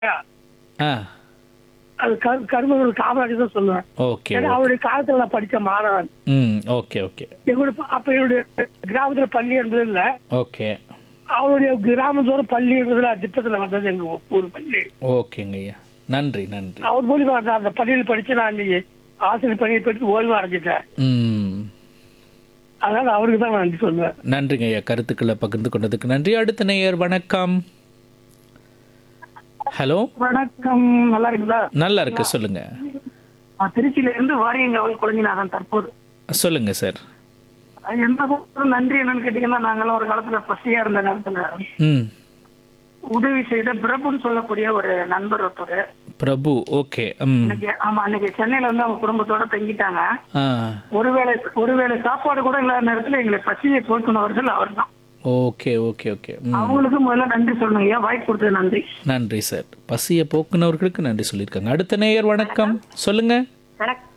ஆ அது கரு கருமகள் காமராஜர் தான் சொல்லுவேன் ஓகே ஏன்னா அவருடைய காலத்துல நான் படிச்ச மாணவன் ம் ஓகே ஓகே எங்களுடைய ப- அப்ப என்னுடைய கிராமத்துல பள்ளி இருந்தது இல்ல ஓகே அவருடைய கிராமத்தோறும் பள்ளி இருந்ததுல திட்டத்துல வந்தது எங்க ஊர் பள்ளி ஓகேங்க ஐயா நன்றி நன்றி அவர் மூலியமா நான் அந்த பள்ளியில் படிச்சு நான் இன்னைக்கு ஆசிரியர் பணியை படித்து ஓய்வு அடைஞ்சிட்டேன் ம் அதனால அவருக்கு தான் நான் நன்றி சொல்லுவேன் நன்றிங்க ஐயா கருத்துக்களை பகிர்ந்து கொண்டதுக்கு நன்றி அடுத்த நேயர் வணக்கம் ஹலோ வணக்கம் நல்லா இருக்குங்களா நல்லா இருக்கு சொல்லுங்க நான் திருச்சியில இருந்து வாரியங்கவல் குழந்தைநாதன் தற்போது சொல்லுங்க சார் அது எந்த பக்கம் நன்றி என்னன்னு கேட்டீங்கன்னா நாங்கெல்லாம் ஒரு காலத்துல பசியா இருந்த நேரத்துல ம் உதவி செய்த பிரபுன்னு சொல்லக்கூடிய ஒரு நண்பர் ஒருத்தர் பிரபு ஓகே ம் இன்னைக்கு ஆமா அன்னைக்கு சென்னையில வந்து அவங்க குடும்பத்தோட தங்கிட்டாங்க ஆ ஒருவேளை ஒருவேளை சாப்பாடு கூட இல்லாத நேரத்துல எங்களை பசியை போக்குனவர்கள் அவர் தான் ஓகே ஓகே ஓகே ம் அவங்களுக்கு முதல்ல நன்றி சொல்லணும் ஐயா வாய்ப்பு கொடுத்தது நன்றி நன்றி சார் பசியை போக்குனவர்களுக்கு நன்றி சொல்லியிருக்காங்க அடுத்த நேயர் வணக்கம் சொல்லுங்க வணக்-